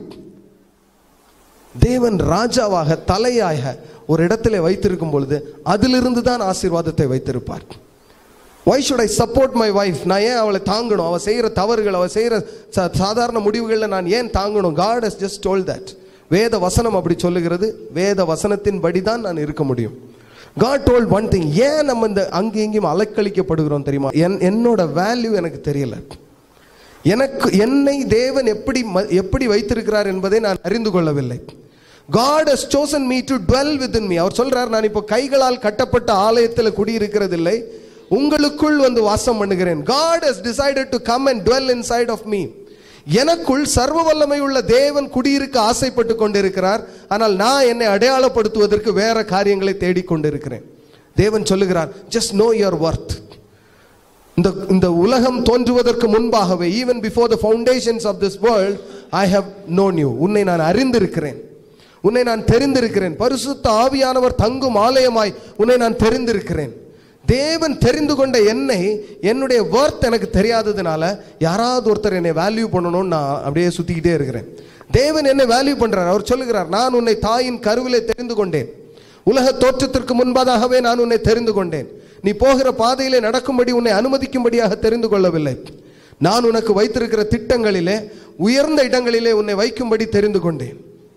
தேவன் ராஜாவாக தலையாக ஒரு இடத்திலே வைத்திருக்கும் பொழுது அதிலிருந்து தான் ஆசீர்வாதத்தை வைத்திருப்பார் why should I support my wife நான் ஏன் அவளை தாங்கணும் அவள் செய்கிற தவறுகள் அவள் செய்கிற சா- சாதாரண முடிவுகளில் நான் ஏன் தாங்கணும் God has just told that வேத வசனம் அப்படி சொல்லுகிறது வேத வசனத்தின் தான் நான் இருக்க முடியும் காட் டோல்ட் ஒன் திங் ஏன் நம்ம இந்த அங்கே இங்கேயும் அலைக்கழிக்கப்படுகிறோம் தெரியுமா என் என்னோட வேல்யூ எனக்கு தெரியல எனக்கு என்னை தேவன் எப்படி ம- எப்படி வைத்திருக்கிறார் என்பதை நான் அறிந்து கொள்ளவில்லை God has chosen me to dwell within me அவர் சொல்றார் நான் இப்போ கைகளால் கட்டப்பட்ட ஆலயத்தில் குடியிருக்கிறதில்லை உங்களுக்குள் வந்து வாசம் பண்ணுகிறேன் God has decided to come and dwell inside of me எனக்குள் சர்வ வல்லமை உள்ள தேவன் குடியிருக்க ஆசைப்பட்டு கொண்டிருக்கிறார் ஆனால் நான் என்னை அடையாளப்படுத்துவதற்கு வேற காரியங்களை தேடிக்கொண்டிருக்கிறேன் தேவன் சொல்லுகிறார் just know your worth இந்த இந்த உலகம் தோன்றுவதற்கு முன்பாகவே even before the foundations of this world I have known you உன்னை நான் அறிந்திருக்கிறேன் உன்னை நான் தெரிந்திருக்கிறேன் பரிசுத்த ஆவியானவர் தங்கும் ஆலயமாய் உன்னை நான் தெரிந்திருக்கிறேன் தேவன் தெரிந்து கொண்ட என்னை என்னுடைய ஒர்த் எனக்கு தெரியாததுனால யாராவது ஒருத்தர் என்னை வேல்யூ பண்ணணும்னு நான் அப்படியே சுத்திக்கிட்டே இருக்கிறேன் தேவன் என்னை வேல்யூ பண்றார் அவர் சொல்லுகிறார் நான் உன்னை தாயின் கருவிலே தெரிந்து கொண்டேன் உலக தோற்றத்திற்கு முன்பதாகவே நான் உன்னை தெரிந்து கொண்டேன் நீ போகிற பாதையிலே நடக்கும்படி உன்னை அனுமதிக்கும்படியாக தெரிந்து கொள்ளவில்லை நான் உனக்கு வைத்திருக்கிற திட்டங்களிலே உயர்ந்த இடங்களிலே உன்னை வைக்கும்படி தெரிந்து கொண்டேன்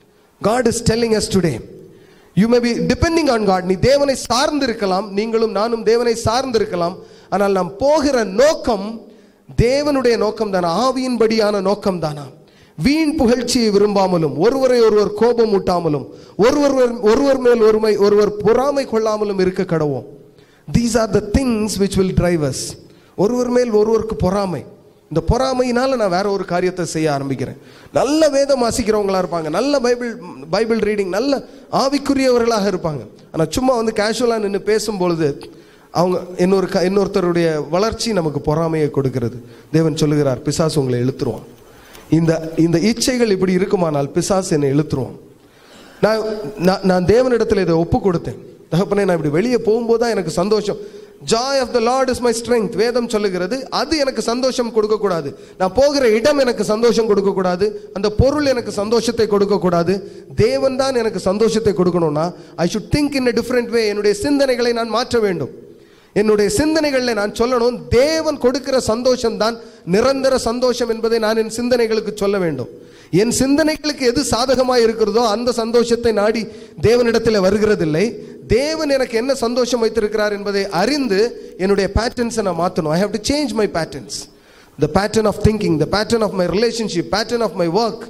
God is telling us today you may be depending on God நீ தேவனை சார்ந்திருக்கலாம் நீங்களும் நானும் தேவனை சார்ந்திருக்கலாம் ஆனால் நாம் போகிற நோக்கம் தேவனுடைய நோக்கம் தானா ஆவியின்படியான நோக்கம் தானா வீண் புகழ்ச்சியை விரும்பாமலும் ஒருவரை ஒருவர் கோபம் ஊட்டாமலும் ஒருவர் ஒருவர் மேல் ஒருமை ஒருவர் பொறாமை கொள்ளாமலும் இருக்க கடவோம் these are the things which will drive us ஒருவர் மேல் ஒருவருக்கு பொறாமை இந்த பொறாமையினால நான் வேற ஒரு காரியத்தை செய்ய ஆரம்பிக்கிறேன் நல்ல வேதம் வாசிக்கிறவங்களா இருப்பாங்க நல்ல பைபிள் பைபிள் ரீடிங் நல்ல ஆவிக்குரியவர்களாக இருப்பாங்க ஆனா சும்மா வந்து கேஷுவலா நின்று பேசும்பொழுது அவங்க இன்னொரு க- இன்னொருத்தருடைய வளர்ச்சி நமக்கு பொறாமையை கொடுக்கிறது தேவன் சொல்லுகிறார் பிசாசு உங்களை இழுத்துருவான் இந்த இந்த இச்சைகள் இப்படி இருக்குமானால் பிசாசு என்னை இழுத்துருவான் நான் நான் நான் தேவனிடத்தில் இதை ஒப்பு கொடுத்தேன் தகப்பனே நான் இப்படி வெளியே போகும்போது தான் எனக்கு சந்தோஷம் joy of the Lord is my strength வேதம் சொல்லுகிறது அது எனக்கு சந்தோஷம் கொடுக்கக்கூடாது நான் போகிற இடம் எனக்கு சந்தோஷம் கொடுக்கக்கூடாது அந்த பொருள் எனக்கு சந்தோஷத்தை கொடுக்கக்கூடாது தேவன் தான் எனக்கு சந்தோஷத்தை கொடுக்கணும்னா I should think in a different way என்னுடைய சிந்தனைகளை நான் மாற்ற வேண்டும் என்னுடைய சிந்தனைகளில் நான் சொல்லணும் தேவன் கொடுக்கிற சந்தோஷம் தான் நிரந்தர சந்தோஷம் என்பதை நான் என் சிந்தனைகளுக்கு சொல்ல வேண்டும் என் சிந்தனைகளுக்கு எது சாதகமாக இருக்கிறதோ அந்த சந்தோஷத்தை நாடி தேவனிடத்தில் வருகிறதில்லை தேவன் எனக்கு என்ன சந்தோஷம் வைத்திருக்கிறார் என்பதை அறிந்து என்னுடைய பேட்டர்ன்ஸை நான் மாற்றணும் I have to change my patterns the pattern of thinking the pattern of my relationship pattern of my work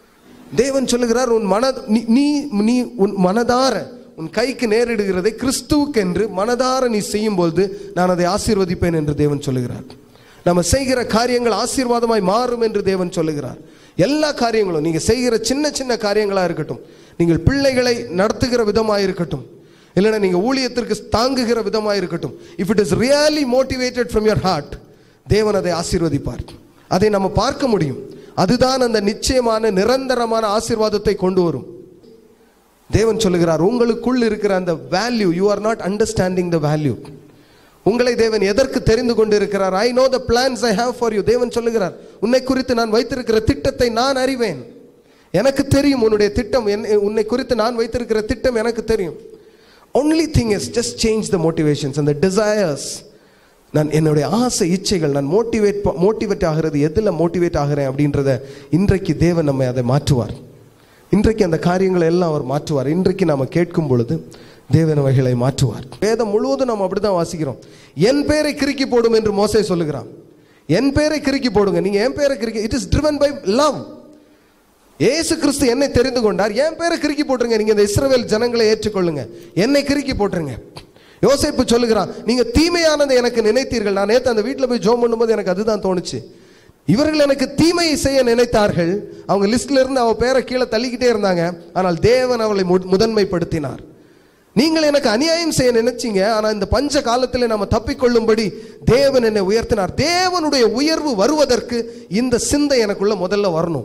தேவன் சொல்லுகிறார் உன் மன நீ- நீ நீ உன் மனதார உன் கைக்கு நேரிடுகிறதை கிறிஸ்துவுக்கென்று மனதார நீ செய்யும்போது நான் அதை ஆசீர்வதிப்பேன் என்று தேவன் சொல்லுகிறார் நம்ம செய்கிற காரியங்கள் ஆசீர்வாதமாய் மாறும் என்று தேவன் சொல்லுகிறார் எல்லா காரியங்களும் நீங்க செய்கிற சின்ன சின்ன காரியங்களா இருக்கட்டும் நீங்கள் பிள்ளைகளை நடத்துகிற விதமாக இருக்கட்டும் இல்லைன்னா நீங்க ஊழியத்திற்கு தாங்குகிற விதமாக இருக்கட்டும் if it is really motivated from your heart தேவன் அதை ஆசீர்வதிப்பார் அதை நம்ம பார்க்க முடியும் அதுதான் அந்த நிச்சயமான நிரந்தரமான ஆசீர்வாதத்தை கொண்டு வரும் தேவன் சொல்லுகிறார் உங்களுக்குள் இருக்கிற அந்த value you are not understanding the value உங்களை தேவன் எதற்கு தெரிந்து கொண்டிருக்கிறார் I know the plans I have for you தேவன் சொல்லுகிறார் உன்னை குறித்து நான் வைத்திருக்கிற திட்டத்தை நான் அறிவேன் எனக்கு தெரியும் உன்னுடைய திட்டம் என்ன- உன்னை குறித்து நான் வைத்திருக்கிற திட்டம் எனக்கு தெரியும் only thing is just change the motivations அந்த டிசையர்ஸ் நான் என்னுடைய ஆசை இச்சைகள் நான் மோட்டிவேட் மோட்டிவேட் ஆகிறது எதில் மோட்டிவேட் ஆகிறேன் அப்படின்றத இன்றைக்கு தேவன் நம்மை அதை மாற்றுவார் இன்றைக்கு அந்த காரியங்களை எல்லாம் அவர் மாற்றுவார் இன்றைக்கு நாம கேட்கும் பொழுது தேவன் அவைகளை மாற்றுவார் வேதம் முழுவதும் நம்ம அப்படிதான் வாசிக்கிறோம் என் பேரை கிறுக்கி போடும் என்று மோசே சொல்லுகிறான் என் பேரை கிறுக்கி போடுங்க நீங்க என் பேரை கிறுக்கி it is driven by love இயேசு கிறிஸ்து என்னை தெரிந்து கொண்டார் என் பேரை கிறுக்கி போட்டுருங்க நீங்க இந்த இஸ்ரவேல் ஜனங்களை ஏற்றுக்கொள்ளுங்க என்னை கிறுக்கி போட்டுருங்க யோசேப்பு சொல்லுகிறான் நீங்க தீமையானதை எனக்கு நினைத்தீர்கள் நான் நேத்து அந்த வீட்டில் போய் ஜோம் பண்ணும்போது எனக்கு அதுதான் தோணுச்சு இவர்கள் எனக்கு தீமையை செய்ய நினைத்தார்கள் அவங்க லிஸ்ட்ல இருந்து அவ பேரை கீழே தள்ளிக்கிட்டே இருந்தாங்க ஆனால் தேவன் அவளை மு- முதன்மைப்படுத்தினார் நீங்கள் எனக்கு அநியாயம் செய்ய நினைச்சீங்க ஆனா இந்த பஞ்ச காலத்தில் நம்ம தப்பிக்கொள்ளும்படி தேவன் என்னை உயர்த்தினார் தேவனுடைய உயர்வு வருவதற்கு இந்த சிந்தை எனக்குள்ள முதல்ல வரணும்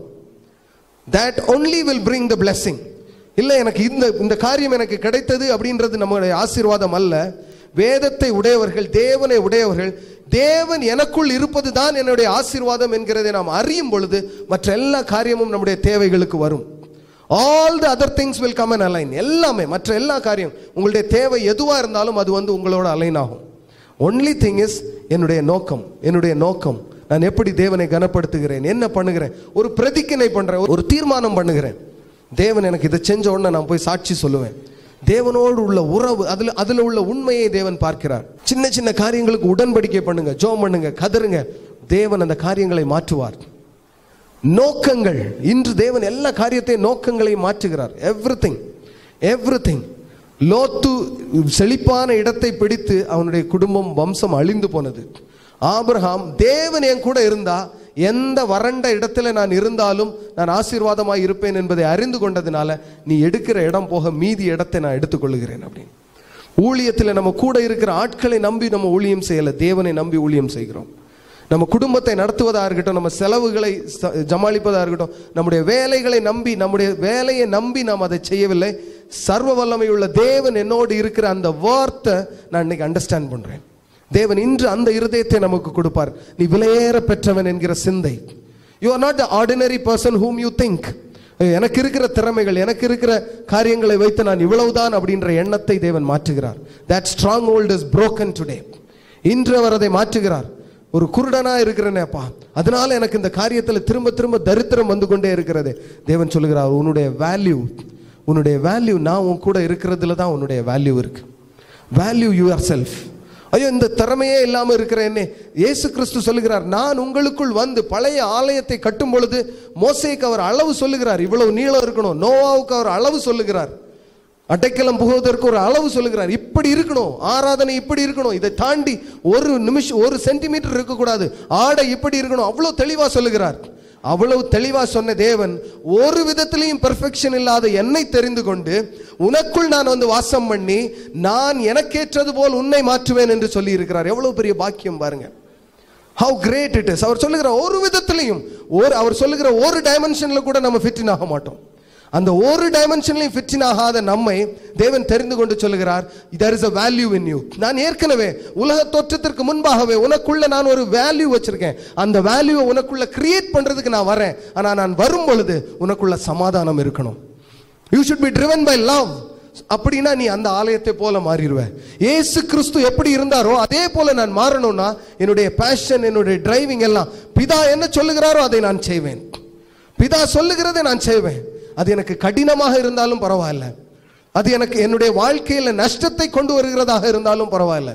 that only will bring the blessing இல்லை எனக்கு இந்த இந்த காரியம் எனக்கு கிடைத்தது அப்படின்றது நம்முடைய ஆசீர்வாதம் அல்ல வேதத்தை உடையவர்கள் தேவனை உடையவர்கள் தேவன் எனக்குள் இருப்பது தான் என்னுடைய ஆசீர்வாதம் என்கிறதை நாம் அறியும் பொழுது மற்ற எல்லா காரியமும் நம்முடைய தேவைகளுக்கு வரும் all the other things will come and align எல்லாமே மற்ற எல்லா காரியம் உங்களுடைய தேவை எதுவாக இருந்தாலும் அது வந்து உங்களோட அலைன் ஆகும் ஒன்லி திங் இஸ் என்னுடைய நோக்கம் என்னுடைய நோக்கம் நான் எப்படி தேவனை கனப்படுத்துகிறேன் என்ன பண்ணுகிறேன் ஒரு பிரதிக்கினை பண்றேன் ஒரு தீர்மானம் பண்ணுகிறேன் தேவன் எனக்கு இதை செஞ்ச உடனே நான் போய் சாட்சி சொல்லுவேன் தேவனோடு உள்ள உறவு அதுல அதுல உள்ள உண்மையை தேவன் பார்க்கிறார் சின்ன சின்ன காரியங்களுக்கு உடன்படிக்கை பண்ணுங்க ஜோம் பண்ணுங்க கதறுங்க தேவன் அந்த காரியங்களை மாற்றுவார் நோக்கங்கள் இன்று தேவன் எல்லா காரியத்தையும் நோக்கங்களை மாற்றுகிறார் எவ்ரிதிங் எவ்ரிதிங் லோத்து செழிப்பான இடத்தை பிடித்து அவனுடைய குடும்பம் வம்சம் அழிந்து போனது ஆபிரகாம் தேவன் என் கூட இருந்தா எந்த வறண்ட இடத்துல நான் இருந்தாலும் நான் ஆசீர்வாதமாய் இருப்பேன் என்பதை அறிந்து கொண்டதுனால நீ எடுக்கிற இடம் போக மீதி இடத்தை நான் எடுத்துக்கொள்ளுகிறேன் அப்படின்னு ஊழியத்தில் நம்ம கூட இருக்கிற ஆட்களை நம்பி நம்ம ஊழியம் செய்யல தேவனை நம்பி ஊழியம் செய்கிறோம் நம்ம குடும்பத்தை நடத்துவதா இருக்கட்டும் நம்ம செலவுகளை ச- ஜமாளிப்பதா இருக்கட்டும் நம்முடைய வேலைகளை நம்பி நம்முடைய வேலையை நம்பி நாம் அதை செய்யவில்லை சர்வ வல்லமை உள்ள தேவன் என்னோடு இருக்கிற அந்த வார்த்தை நான் இன்னைக்கு அண்டர்ஸ்டாண்ட் பண்றேன் தேவன் இன்று அந்த இருதயத்தை நமக்கு கொடுப்பார் நீ விலையேற பெற்றவன் என்கிற சிந்தை you are not the ordinary person whom you think எனக்கு இருக்கிற திறமைகள் எனக்கு இருக்கிற காரியங்களை வைத்து நான் இவ்வளவுதான் அப்படின்ற எண்ணத்தை தேவன் மாற்றுகிறார் that stronghold is broken today இன்று அவர் அதை மாற்றுகிறார் ஒரு குருடனா இருக்கிறேனேப்பா அதனால எனக்கு இந்த காரியத்தில் திரும்ப திரும்ப தரித்திரம் வந்து கொண்டே இருக்கிறது தேவன் சொல்லுகிறார் உன்னுடைய வேல்யூ உன்னுடைய வேல்யூ நான் உன் கூட இருக்கிறதுல தான் உன்னுடைய வேல்யூ இருக்கு வேல்யூ யுவர் செல்ஃப் ஐயோ இந்த திறமையே இல்லாம இருக்கிற என்னே இயேசு கிறிஸ்து சொல்லுகிறார் நான் உங்களுக்குள் வந்து பழைய ஆலயத்தை கட்டும் பொழுது மோசேக்கு அவர் அளவு சொல்லுகிறார் இவ்வளவு நீளம் இருக்கணும் நோவாவுக்கு அவர் அளவு சொல்லுகிறார் அடைக்கலம் புகுவதற்கு ஒரு அளவு சொல்லுகிறார் இப்படி இருக்கணும் ஆராதனை இப்படி இருக்கணும் இதை தாண்டி ஒரு நிமிஷம் ஒரு சென்டிமீட்டர் இருக்கக்கூடாது ஆடை இப்படி இருக்கணும் அவ்வளவு தெளிவா சொல்லுகிறார் அவ்வளவு தெளிவா சொன்ன தேவன் ஒரு விதத்திலையும் பெர்ஃபெக்ஷன் இல்லாத என்னை தெரிந்து கொண்டு உனக்குள் நான் வந்து வாசம் பண்ணி நான் எனக்கேற்றது போல் உன்னை மாற்றுவேன் என்று சொல்லி இருக்கிறார் எவ்வளவு பெரிய பாக்கியம் பாருங்க ஹவு கிரேட் இட் இஸ் அவர் சொல்லுகிற ஒரு விதத்திலையும் ஒரு அவர் சொல்லுகிற ஒரு டைமென்ஷன்ல கூட நம்ம ஃபிட்டின் ஆக மாட்டோம் அந்த ஒரு டைமென்ஷன்லையும் ஃபிட்டின் ஆகாத நம்மை தேவன் தெரிந்து கொண்டு சொல்லுகிறார் there is a value in you நான் ஏற்கனவே உலக தோற்றத்திற்கு முன்பாகவே உனக்குள்ள நான் ஒரு வேல்யூ வச்சிருக்கேன் அந்த வேல்யூவை உனக்குள்ள கிரியேட் பண்றதுக்கு நான் வரேன் ஆனா நான் வரும் பொழுது உனக்குள்ள சமாதானம் இருக்கணும் you should be driven by love அப்படின்னா நீ அந்த ஆலயத்தை போல மாறிடுவ இயேசு கிறிஸ்து எப்படி இருந்தாரோ அதே போல நான் மாறணும்னா என்னுடைய பேஷன் என்னுடைய டிரைவிங் எல்லாம் பிதா என்ன சொல்லுகிறாரோ அதை நான் செய்வேன் பிதா சொல்லுகிறதை நான் செய்வேன் அது எனக்கு கடினமாக இருந்தாலும் பரவாயில்ல அது எனக்கு என்னுடைய வாழ்க்கையில நஷ்டத்தை கொண்டு வருகிறதாக இருந்தாலும் பரவாயில்ல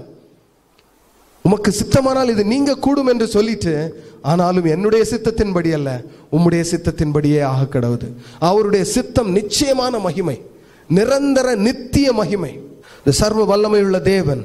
உமக்கு சித்தமானால் இது நீங்க கூடும் என்று சொல்லிட்டு ஆனாலும் என்னுடைய சித்தத்தின்படி அல்ல உம்முடைய சித்தத்தின்படியே ஆக கடவுது அவருடைய சித்தம் நிச்சயமான மகிமை நிரந்தர நித்திய மகிமை இந்த சர்வ வல்லமையுள்ள தேவன்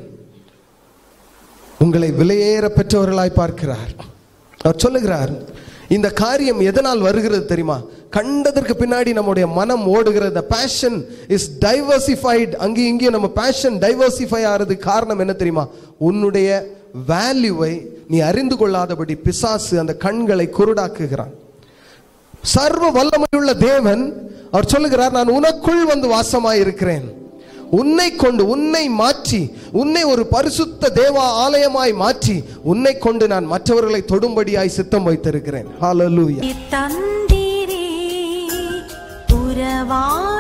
உங்களை விலையேற பெற்றவர்களாய் பார்க்கிறார் அவர் சொல்லுகிறார் இந்த காரியம் எதனால் வருகிறது தெரியுமா கண்டதற்கு பின்னாடி நம்முடைய மனம் ஓடுகிறது பேஷன் இஸ் டைவர்சிஃபைட் அங்கேயும் இங்கேயும் நம்ம பேஷன் டைவர்சிஃபை ஆகிறதுக்கு காரணம் என்ன தெரியுமா உன்னுடைய வேல்யூவை நீ அறிந்து கொள்ளாதபடி பிசாசு அந்த கண்களை குருடாக்குகிறான் சர்வ வல்லமையுள்ள தேவன் அவர் சொல்லுகிறார் நான் உனக்குள் வந்து வாசமாய் இருக்கிறேன் உன்னை கொண்டு உன்னை மாற்றி உன்னை ஒரு பரிசுத்த தேவா ஆலயமாய் மாற்றி உன்னை கொண்டு நான் மற்றவர்களை தொடும்படியாய் சித்தம் வைத்திருக்கிறேன் ஹalleluya தந்திரே உறவா